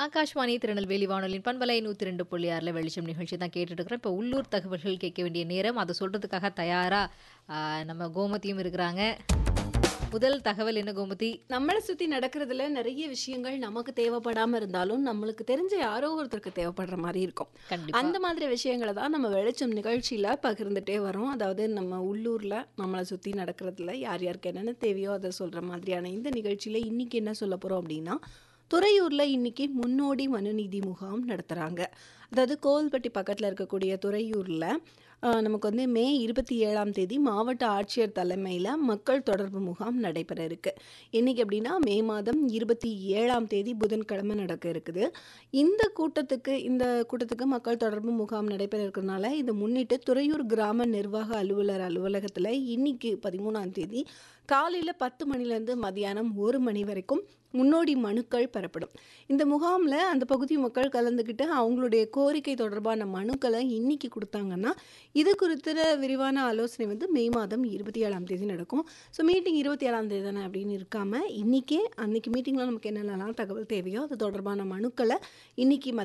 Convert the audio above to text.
ஆகாஷ்வாணி திருநெல்வேலி வானொலியின் பண்பலை நூற்றி ரெண்டு புள்ளி ஆறில் வெளிச்சம் நிகழ்ச்சி தான் கேட்டுட்டு இருக்கிறோம் இப்போ உள்ளூர் தகவல்கள் கேட்க வேண்டிய நேரம் அதை சொல்றதுக்காக தயாரா ஆ, நம்ம கோமதியும் இருக்கிறாங்க முதல் தகவல் என்ன கோமதி நம்மளை சுத்தி நடக்கிறதுல நிறைய விஷயங்கள் நமக்கு தேவைப்படாம இருந்தாலும் நம்மளுக்கு தெரிஞ்ச யாரோ ஒருத்தருக்கு தேவைப்படுற மாதிரி இருக்கும் கண்டிப்பா அந்த மாதிரி விஷயங்களை தான் நம்ம வெளிச்சம் நிகழ்ச்சியில பகிர்ந்துட்டே வரோம் அதாவது நம்ம உள்ளூர்ல நம்மளை சுத்தி நடக்கிறதுல யார் யாருக்கு என்னென்ன தேவையோ அதை சொல்ற மாதிரியான இந்த நிகழ்ச்சியில இன்னைக்கு என்ன சொல்ல போறோம் அப்படின்னா துறையூர்ல இன்னைக்கு முன்னோடி மனுநீதி முகாம் நடத்துறாங்க அதாவது கோவில்பட்டி பக்கத்துல இருக்கக்கூடிய துறையூர்ல ஆஹ், நமக்கு வந்து மே இருபத்தி ஏழாம் தேதி மாவட்ட ஆட்சியர் தலைமையில் மக்கள் தொடர்பு முகாம் நடைபெற இருக்கு என்னைக்கு அப்படின்னா மே மாதம் இருபத்தி ஏழாம் தேதி புதன்கிழமை நடக்க இருக்குது இந்த கூட்டத்துக்கு இந்த கூட்டத்துக்கு மக்கள் தொடர்பு முகாம் நடைபெற இருக்கிறதுனால இதை முன்னிட்டு துறையூர் கிராம நிர்வாக அலுவலர் அலுவலகத்தில் இன்னைக்கு பதிமூணாம் தேதி காலையில் பத்து மணிலேருந்து மதியானம் ஒரு மணி வரைக்கும் முன்னோடி மனுக்கள் பெறப்படும் இந்த முகாமில் அந்த பகுதி மக்கள் கலந்துக்கிட்டு அவங்களுடைய கோரிக்கை தொடர்பான மனுக்களை இன்னைக்கு கொடுத்தாங்கன்னா இது குறித்த விரிவான ஆலோசனை வந்து மே மாதம் இருபத்தி ஏழாம் தேதி நடக்கும் ஸோ மீட்டிங் இருபத்தி ஏழாம் தேதி தானே அப்படின்னு இருக்காம இன்னைக்கே அன்னைக்கு மீட்டிங்கில் நமக்கு என்னென்னலாம் தகவல் தேவையோ அது தொடர்பான மனுக்களை இன்னைக்கு